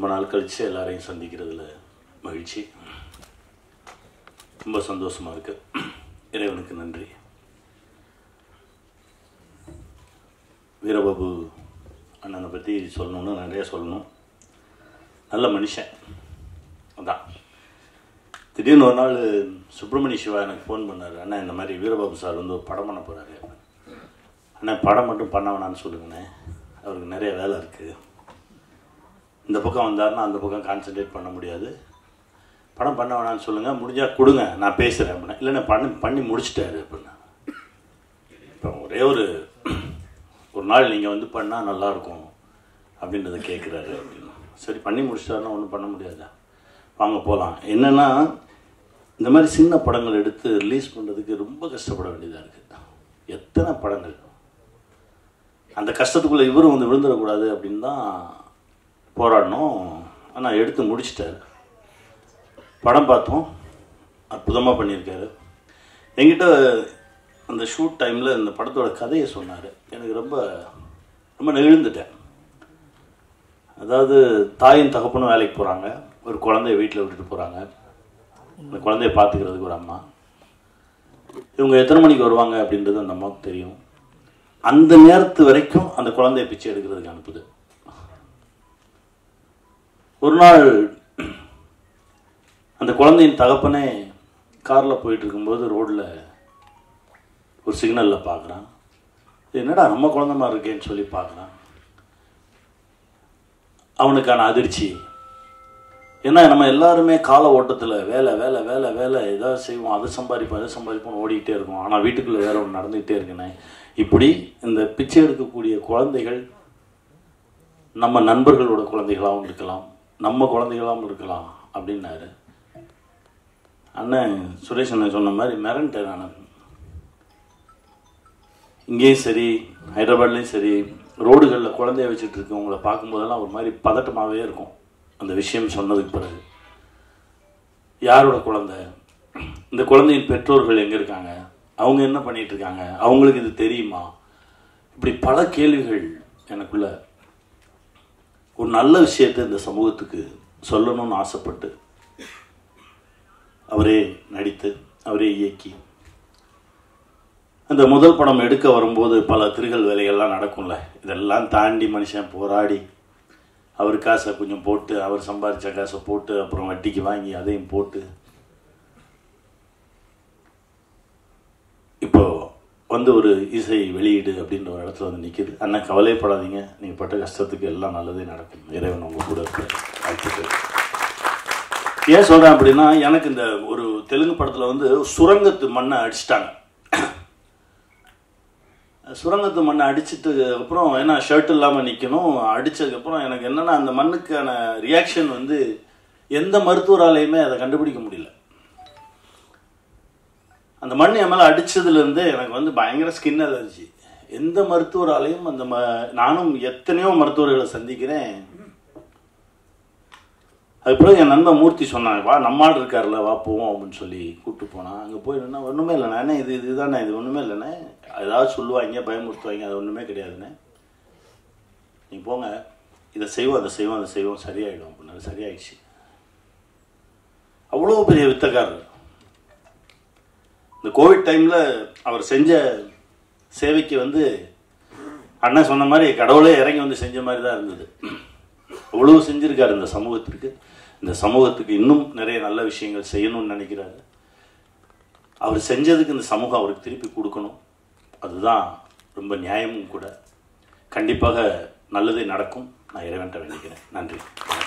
ரொம்ப நாள் கழித்து எல்லாரையும் சந்திக்கிறதுல மகிழ்ச்சி ரொம்ப சந்தோஷமாக இருக்கு இறைவனுக்கு நன்றி வீரபாபு அண்ணனை பற்றி சொல்லணும்னு நிறைய சொல்லணும் நல்ல மனுஷன் அதான் திடீர்னு ஒரு நாள் சுப்பிரமணிய சிவா எனக்கு ஃபோன் பண்ணார் அண்ணா இந்த மாதிரி வீரபாபு சார் வந்து ஒரு படம் பண்ண போகிறாரு அண்ணா படம் மட்டும் பண்ண வேணான்னு சொல்லுங்கண்ணே அவருக்கு நிறைய வேலை இருக்குது இந்த பக்கம் வந்தாருன்னா அந்த பக்கம் கான்சென்ட்ரேட் பண்ண முடியாது படம் பண்ண வேணாம்னு சொல்லுங்கள் முடிஞ்சால் கொடுங்க நான் பேசுகிறேன் அப்படின்னா இல்லைண்ணே பண்ணி பண்ணி முடிச்சிட்டாரு அப்படின்னா இப்போ ஒரே ஒரு ஒரு நாள் நீங்கள் வந்து பண்ணால் நல்லாயிருக்கும் அப்படின்றத கேட்குறாரு அப்படின்னு சரி பண்ணி முடிச்சிட்டாருன்னா ஒன்றும் பண்ண முடியாதா வாங்க போகலாம் என்னென்னா இந்த மாதிரி சின்ன படங்கள் எடுத்து ரிலீஸ் பண்ணுறதுக்கு ரொம்ப கஷ்டப்பட வேண்டியதாக இருக்குது எத்தனை படங்கள் அந்த கஷ்டத்துக்குள்ளே இவரும் வந்து விழுந்துடக்கூடாது அப்படின்னு தான் போராடணும் ஆனால் எடுத்து முடிச்சிட்டாரு படம் பார்த்தோம் அற்புதமாக பண்ணியிருக்காரு என்கிட்ட அந்த ஷூட் டைமில் இந்த படத்தோட கதையை சொன்னார் எனக்கு ரொம்ப ரொம்ப நெகிழ்ந்துட்டேன் அதாவது தாயும் தகப்பனும் வேலைக்கு போகிறாங்க ஒரு குழந்தைய வீட்டில் விட்டுட்டு போகிறாங்க அந்த குழந்தைய பார்த்துக்கிறதுக்கு ஒரு அம்மா இவங்க எத்தனை மணிக்கு வருவாங்க அப்படின்றது அந்த அம்மாவுக்கு தெரியும் அந்த நேரத்து வரைக்கும் அந்த குழந்தைய பிச்சை எடுக்கிறதுக்கு அனுப்புது ஒரு நாள் அந்த குழந்தையின் தகப்பனே காரில் போயிட்டு இருக்கும்போது ரோட்டில் ஒரு சிக்னலில் பார்க்குறான் என்னடா நம்ம குழந்தை மாதிரி இருக்கேன்னு சொல்லி பார்க்குறான் அவனுக்கான அதிர்ச்சி ஏன்னா நம்ம எல்லாருமே கால ஓட்டத்தில் வேலை வேலை வேலை வேலை ஏதாவது செய்வோம் அதை சம்பாதிப்போம் அதை சம்பாதிப்போம் ஓடிக்கிட்டே இருக்கும் ஆனால் வீட்டுக்குள்ளே வேலை ஒன்று நடந்துக்கிட்டே இருக்குண்ணே இப்படி இந்த பிச்சை எடுக்கக்கூடிய குழந்தைகள் நம்ம நண்பர்களோட குழந்தைகளாகவும் இருக்கலாம் நம்ம குழந்தைகளாகவும் இருக்கலாம் அப்படின்னாரு அண்ணன் சுரேஷ் அண்ணன் சொன்ன மாதிரி மிரண்டேன் நான் இங்கேயும் சரி ஹைதராபாத்லேயும் சரி ரோடுகளில் குழந்தைய வச்சுட்டு இருக்கவங்கள பார்க்கும்போதெல்லாம் ஒரு மாதிரி பதட்டமாகவே இருக்கும் அந்த விஷயம் சொன்னதுக்கு பிறகு யாரோட குழந்தை இந்த குழந்தையின் பெற்றோர்கள் எங்கே இருக்காங்க அவங்க என்ன பண்ணிட்டு இருக்காங்க அவங்களுக்கு இது தெரியுமா இப்படி பல கேள்விகள் எனக்குள்ள ஒரு நல்ல விஷயத்தை இந்த சமூகத்துக்கு சொல்லணும்னு ஆசைப்பட்டு அவரே நடித்து அவரே இயக்கி அந்த முதல் படம் எடுக்க வரும்போது பல திருகல் வேலைகள்லாம் நடக்கும்ல இதெல்லாம் தாண்டி மனுஷன் போராடி அவர் காசை கொஞ்சம் போட்டு அவர் சம்பாதிச்ச காசை போட்டு அப்புறம் வட்டிக்கு வாங்கி அதையும் போட்டு இப்போ வந்து ஒரு இசை வெளியீடு அப்படின்ற ஒரு இடத்துல வந்து நிற்கிது அண்ணன் கவலைப்படாதீங்க நீங்கள் பட்ட கஷ்டத்துக்கு எல்லாம் நல்லதே நடக்கும் இறைவன் உங்க கூட இருக்க வாழ்த்துக்கள் ஏன் சொல்கிறேன் அப்படின்னா எனக்கு இந்த ஒரு தெலுங்கு படத்தில் வந்து சுரங்கத்து மண்ணை அடிச்சிட்டாங்க சுரங்கத்து மண்ணை அடிச்சிட்டு அப்புறம் ஏன்னா ஷர்ட் இல்லாமல் நிற்கணும் அடித்ததுக்கப்புறம் எனக்கு என்னென்னா அந்த மண்ணுக்கான ரியாக்ஷன் வந்து எந்த மருத்துவராலையுமே அதை கண்டுபிடிக்க முடியல அந்த மண் என் மேலே அடித்ததுலேருந்து எனக்கு வந்து பயங்கர ஸ்கின் அலர்ஜி எந்த மருத்துவராலையும் அந்த ம நானும் எத்தனையோ மருத்துவர்களை சந்திக்கிறேன் அதுக்கப்புறம் என் நண்பன் மூர்த்தி சொன்னாங்க வா நம்மால் இருக்கார்ல வா போவோம் அப்படின்னு சொல்லி கூப்பிட்டு போனான் அங்கே போய் நின்னா ஒன்றுமே இல்லைண்ணே அண்ணே இது இதுதானே இது ஒன்றுமே இல்லைண்ணே ஏதாவது சொல்லுவாங்க பயமுறுத்துவாங்க அது ஒன்றுமே கிடையாதுண்ணே நீ போங்க இதை செய்வோம் அதை செய்வோம் அதை செய்வோம் சரியாயிடும் அப்படின்னாரு சரியாயிடுச்சு அவ்வளோ பெரிய வித்தக்காரர் இந்த கோவிட் டைமில் அவர் செஞ்ச சேவைக்கு வந்து அண்ணன் சொன்ன மாதிரி கடவுளே இறங்கி வந்து செஞ்ச மாதிரி தான் இருந்தது அவ்வளோ செஞ்சிருக்காரு இந்த சமூகத்திற்கு இந்த சமூகத்துக்கு இன்னும் நிறைய நல்ல விஷயங்கள் செய்யணும்னு நினைக்கிறாரு அவர் செஞ்சதுக்கு இந்த சமூகம் அவருக்கு திருப்பி கொடுக்கணும் அதுதான் ரொம்ப நியாயமும் கூட கண்டிப்பாக நல்லதே நடக்கும் நான் இறைவன்ட்ட வேண்டிக்கிறேன் நன்றி